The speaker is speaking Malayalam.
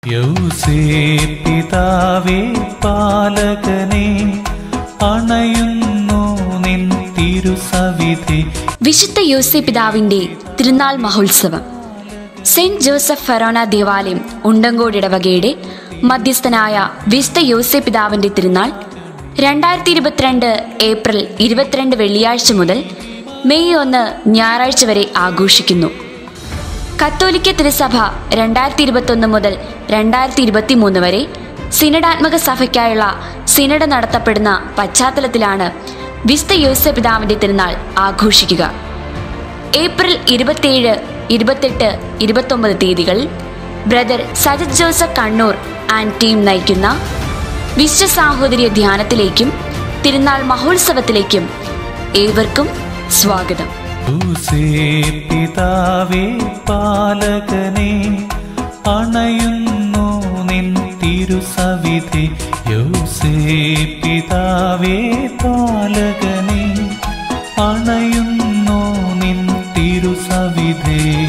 യൗസേ പിതാവേ പാലകനെ അണയുന്നു നിൻ തിരുസവിധി വിശുദ്ധ യോസെ പിതാവിന്റെ തിരുനാൾ മഹോത്സവം സെന്റ് ജോസഫ് ഫെറോന ദേവാലയം ഉണ്ടങ്കോട് ഇടവകയുടെ മധ്യസ്ഥനായ വിശുദ്ധ യോസെ പിതാവിന്റെ തിരുനാൾ രണ്ടായിരത്തി ഇരുപത്തിരണ്ട് ഏപ്രിൽ ഇരുപത്തിരണ്ട് വെള്ളിയാഴ്ച മുതൽ മെയ് ഒന്ന് ഞായറാഴ്ച വരെ ആഘോഷിക്കുന്നു കത്തോലിക്ക തിരുസഭ രണ്ടായിരത്തി ഇരുപത്തൊന്ന് മുതൽ രണ്ടായിരത്തി ഇരുപത്തി മൂന്ന് വരെ സിനഡാത്മക സഭയ്ക്കായുള്ള സിനഡ് നടത്തപ്പെടുന്ന പശ്ചാത്തലത്തിലാണ് വിസ്ത യോസ പിതാവിന്റെ തിരുനാൾ ആഘോഷിക്കുക ഏപ്രിൽ ഇരുപത്തിയേഴ് ഇരുപത്തെട്ട് ഇരുപത്തൊമ്പത് തീയതികളിൽ brother Sajith Joseph Kannur and team നയിക്കുന്ന വിശ്വ സാഹോദര്യ ധ്യാനത്തിലേക്കും തിരുനാൾ മഹോത്സവത്തിലേക്കും ഏവർക്കും സ്വാഗതം യൗസേ പിതാവേ പാലകനെ അണയുന്നു നിൻ തിരുസവിധി യൗസേ പിതാവേ പാലകനെ അണയുന്നു നിൻ തിരുസവിധേ